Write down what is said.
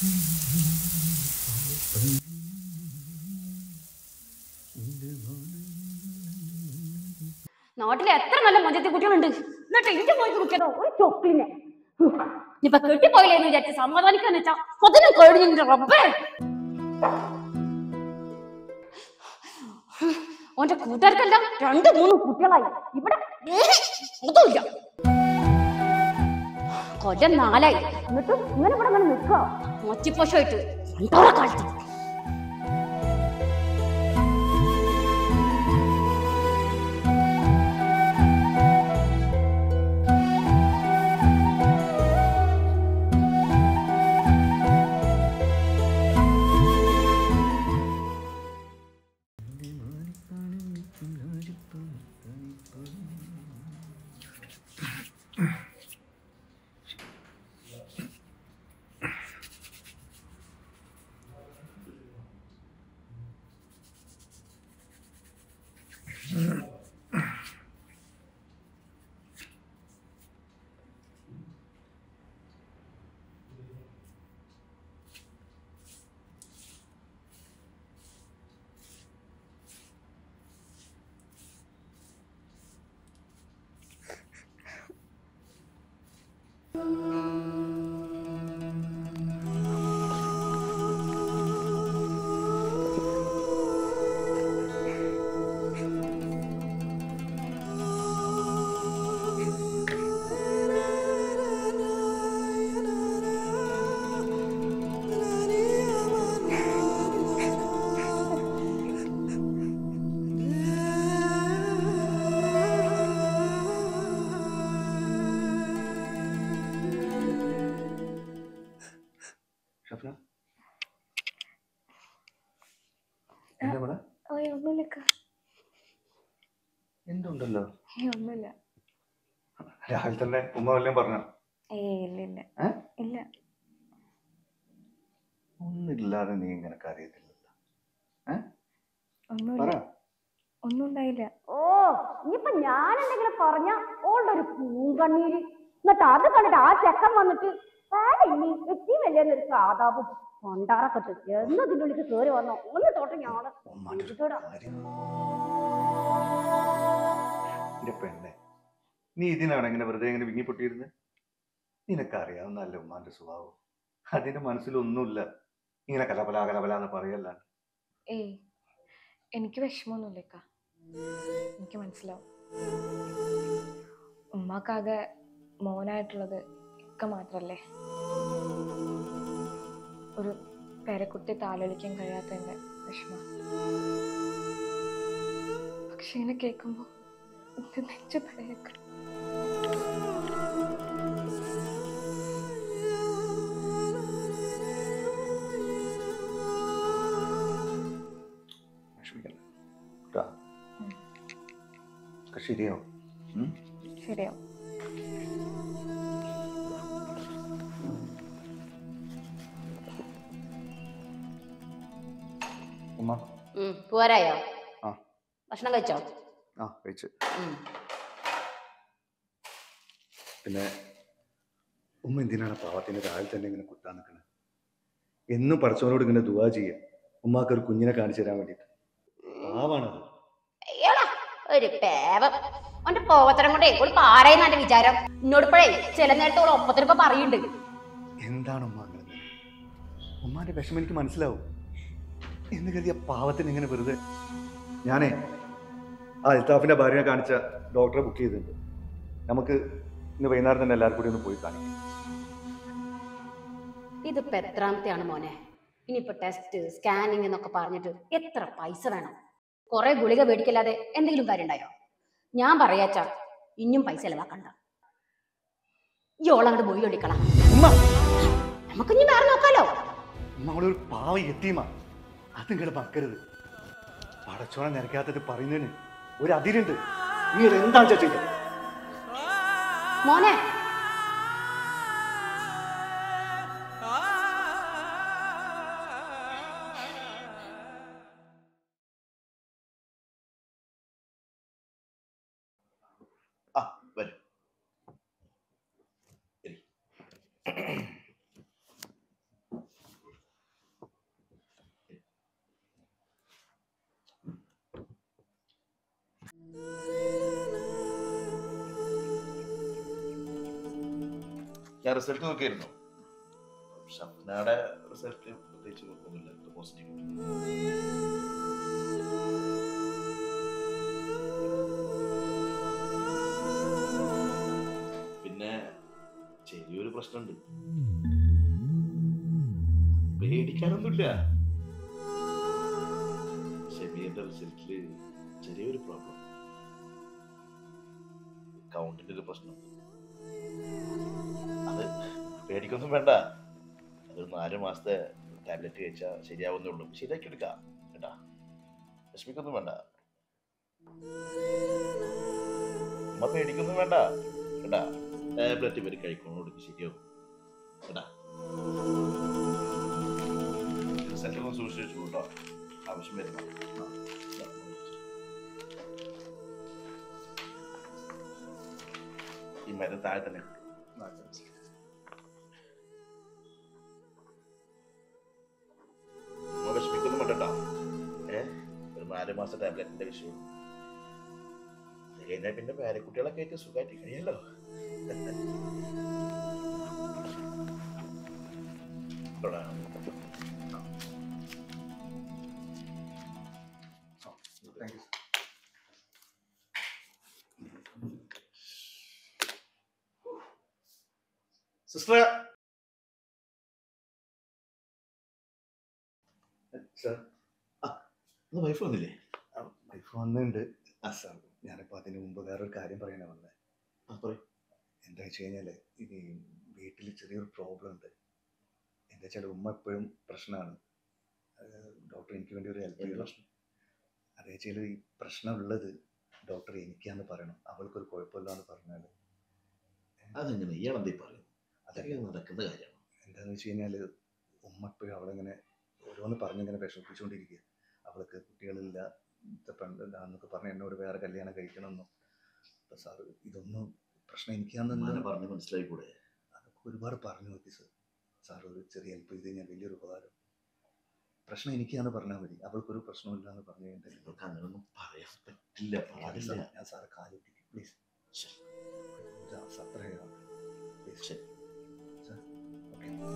നാട്ടിലെ എത്ര നല്ല മൊഞ്ചത്തി കുട്ടികളുണ്ട് എന്നിട്ട് എനിക്ക് പോയി കുടിക്കണോ ഒരു ചൊക്കിലിനെ ഇപ്പൊ കെട്ടിപ്പോയില്ലേന്ന് വിചാരിച്ച് സമാധാനിക്കാന്ന് വെച്ചാ അതിനും കഴിഞ്ഞിട്ട് റബ്ബേ ഓന്റെ കൂട്ടുകാർക്കെല്ലാം രണ്ട് മൂന്ന് കുട്ടികളായി ഇവിടെ അതുമില്ല കൊല്ലം നാലായി എന്നിട്ട് ഇങ്ങനെ ഇവിടെ അങ്ങനെ നിൽക്കുക മച്ചിപ്പോഷമായിട്ട് രണ്ടോടെ കാലത്ത് ഷഫ്ന എന്താ മോളെ ഓയ് ഒന്നുമില്ലക്ക എന്തുണ്ടല്ലോ ഏയ് ഒന്നുമില്ല രാവിലെ തന്നെ ഉമ്മ വല്ലതും പറഞ്ഞോ ഏയ് ഇല്ല ഇല്ല ഏ? ഇല്ല ഒന്നില്ലാതെ നീ ഇങ്ങനെ കരയത്തില്ലല്ലോ പറ ഒന്നുമില്ല ഒന്നും ഉണ്ടായില്ല ഓ ഇനിയിപ്പൊ ഞാൻ എന്തെങ്കിലും പറഞ്ഞ ഓളുടെ ഒരു പൂങ്കണ്ണീര് എന്നിട്ട് അത് കണ്ടിട്ട് ആ ചെക്കൻ വന്നിട്ട് "വേണ്ട ഇനി എത്തി വലിയൊരു സാധാപും കൊണ്ടാറൊക്കെ എന്നതിന്റെ ഉള്ളിൽ കേറി വന്നോ ഒന്ന് തൊട്ട് ഞാള് ഉമ്മാന്റെ ഒരു ഇതോടാ. കാര്യം. എന്റെ പെണ്ണെ നീ ഇതിനാണ് ഇങ്ങനെ വെറുതെ ഇങ്ങനെ വിങ്ങിപ്പൊട്ടിയിരുന്നത് നിനക്കറിയാവുന്നല്ല ഉമ്മാന്റെ സ്വഭാവം അതിന്റെ മനസ്സിലൊന്നുമില്ല ഇങ്ങനെ കലപല കലപല എന്ന് പറയല്ല ഏയ് എനിക്ക് വിഷമമൊന്നുമില്ലക്ക എനിക്ക് മനസ്സിലാവും ഉമ്മാക്കാകെ മോനായിട്ടുള്ളത് ഇക്ക മാത്രല്ലേ ഒരു പേരക്കുട്ടി താലോലിക്കാൻ കഴിയാത്തതിന്റെ വിഷമം പക്ഷെ ഇങ്ങനെ കേൾക്കുമ്പോ ഇത് നെഞ്ചു പടയൊക്കെ വിഷമിക്കണ്ട കേട്ടോ ഒക്കെ ശരിയാവും ഉം? ശരിയാവും ഉമ്മ പോരായോ ആ. ഭക്ഷണം കഴിച്ചോ ആ കഴിച്ച് ഉം. പിന്നെ ഉമ്മ എന്തിനാണ് പാവത്തിന് രാവിലെ തന്നെ ഇങ്ങനെ കുത്താൻ നിൽക്കുന്നത് എന്നും പഠിച്ചവനോട് ഇങ്ങനെ ദുവാ ചെയ്യുക ഉമ്മാക്ക് ഒരു കുഞ്ഞിനെ കാണിച്ചു തരാൻ വേണ്ടിയിട്ട് പാവാണത് അയ്യോടാ, ഒരു പേവം അവന്റെ പോവത്തരം കൊണ്ടേ ഒരു പാറയെന്ന എന്റെ വിചാരം എന്നോടിപ്പോഴേ ചില നേരത്തോളം ഒപ്പത്തിനൊക്കെ പറയുന്നുണ്ട് എന്താണ് ഉമ്മ അങ്ങനെ ഉമ്മാന്റെ വിഷമം എനിക്ക് മനസ്സിലാവും എന്ന് കരുതിയ പാവത്തിന് ഇങ്ങനെ വെറുതെ ഞാനേ ആ അൽത്താഫിന്റെ ഭാര്യനെ കാണിച്ച ഡോക്ടറെ ബുക്ക് ചെയ്തിട്ടുണ്ട് നമുക്ക് ഇന്ന് വൈകുന്നേരം തന്നെ എല്ലാവർക്കും കൂടി ഒന്ന് പോയി കാണിക്കാം ഇതിപ്പോ എത്രാമത്തെയാണ് മോനെ ഇനിയിപ്പോ ടെസ്റ്റ് സ്കാനിങ് എന്നൊക്കെ പറഞ്ഞിട്ട് എത്ര പൈസ വേണം കുറെ ഗുളിക മേടിക്കല്ലാതെ എന്തെങ്കിലും കാര്യം ഉണ്ടായോ ഞാൻ പറയാച്ചാ ഇനിയും പൈസ ചെലവാക്കണ്ട ഈ ഓളങ്ങോട്ട് പോയി ഒളിക്കളാം ഉമ്മ നമുക്ക് ഇനി വേറെ നോക്കാലോ നമ്മളൊരു പാവ എത്തിയുമാ അത് ഇങ്ങോട്ട് മറക്കരുത് പടച്ചോണം നിരക്കാത്തത് പറയുന്നതിന് ഒരു അതിരുണ്ട് നിങ്ങൾ എന്താ ചെയ്തത് മോനെ ആ വരും ഞാൻ റിസൾട്ട് നോക്കിയിരുന്നു ഷഫ്നയുടെ റിസൾട്ട് പ്രത്യേകിച്ച് കുഴപ്പമൊന്നുമില്ല പോസിറ്റീവ് പിന്നെ ചെറിയൊരു പ്രശ്നമുണ്ട് പേടിക്കാനൊന്നുമില്ല ഷെബിയുടെ റിസൾട്ടില് ചെറിയൊരു പ്രോബ്ലം കൗണ്ടിന്റെ ഒരു പ്രശ്നം അത് പേടിക്കൊന്നും വേണ്ട അതൊരു നാല് മാസത്തെ ടാബ്ലറ്റ് കഴിച്ചാൽ ശരിയാവുന്നേ ഉള്ളൂ ശരിയാക്കി എടുക്കാം കേട്ടാ വിഷമിക്കൊന്നും വേണ്ട അമ്മ പേടിക്കൊന്നും വേണ്ട കേട്ടാ ടാബ്ലറ്റ് ഇവർ കഴിക്കുന്നോട് ശരിയാവും കേട്ടാ റിസൾട്ട് ഒന്ന് സൂക്ഷിച്ചു കേട്ടോ ആവശ്യം വരുന്ന ഈ മരുന്ന് താഴെ തന്നെ കിട്ടും അമ്മ വിഷമിക്കൊന്നും വേണ്ടട്ടോ ഏ ഒരു നാല് മാസം ടാബ്ലറ്റിന്റെ വിഷയം അത് കഴിഞ്ഞാൽ പിന്നെ പേരക്കുട്ടികളൊക്കെ ആയിട്ട് സുഖമായിട്ട് കഴിയല്ലോ ഇവിടെ. താങ്ക് യു സിസ്റ്റർ സാർ ഇന്ന് വൈഫ് വന്നില്ലേ വൈഫ് വന്നിട്ടുണ്ട് ആ. സാർ ഞാനിപ്പോൾ അതിന് മുമ്പ് വേറൊരു കാര്യം പറയാനാണ് വന്നത് ആ, പറയൂ. എന്താ വെച്ച് കഴിഞ്ഞാൽ ഇനി വീട്ടിൽ ചെറിയൊരു പ്രോബ്ലം ഉണ്ട് എന്താ വെച്ചാൽ ഉമ്മ എപ്പോഴും പ്രശ്നമാണ് ഡോക്ടർ എനിക്ക് വേണ്ടി ഒരു ഹെൽപ്പ് എന്ത് ചെയ്യണം പ്രശ്നം? അതേ വെച്ചാൽ ഈ പ്രശ്നമുള്ളത് ഡോക്ടർ എനിക്കാന്ന് പറയണം അവൾക്കൊരു കുഴപ്പമില്ല എന്ന് പറഞ്ഞാൽ അതെങ്ങനെ ഇയാളെന്തീ പറയുന്നു അതൊക്കെ അതൊക്കെ നടക്കുന്ന കാര്യമാണ് എന്താന്ന് വെച്ച് കഴിഞ്ഞാൽ ഉമ്മ എപ്പോഴും അവളിങ്ങനെ ഓരോന്ന് പറഞ്ഞിങ്ങനെ വിഷമിപ്പിച്ചുകൊണ്ടിരിക്കുക അവൾക്ക് കുട്ടികളില്ല ഇത് പെണ്ണില്ലാന്നൊക്കെ പറഞ്ഞ് എന്നോട് വേറെ കല്യാണം കഴിക്കണമെന്നും അപ്പം സാർ ഇതൊന്നും പ്രശ്നം അങ്ങനെ എനിക്കാന്ന് പറഞ്ഞ് മനസ്സിലായിക്കൂടെ അതൊക്കെ ഒരുപാട് പറഞ്ഞു നോക്കി സാർ സാർ ഒരു ചെറിയ ഹെൽപ്പ് ചെയ്ത് കഴിഞ്ഞാൽ വലിയൊരു ഉപകാരം പ്രശ്നം എനിക്കാന്ന് പറഞ്ഞാൽ മതി അവൾക്കൊരു പ്രശ്നമില്ല എന്ന് പറഞ്ഞു കഴിഞ്ഞിട്ടുണ്ടെങ്കിൽ നിങ്ങൾക്ക് അങ്ങനെയൊന്നും പറയാൻ പറ്റില്ല പാടില്ല സാർ ഞാൻ സാറ് കാലൊട്ടിക്കും പ്ലീസ് ശരി. അത്ര പ്ലീസ് ശരി. Sir okay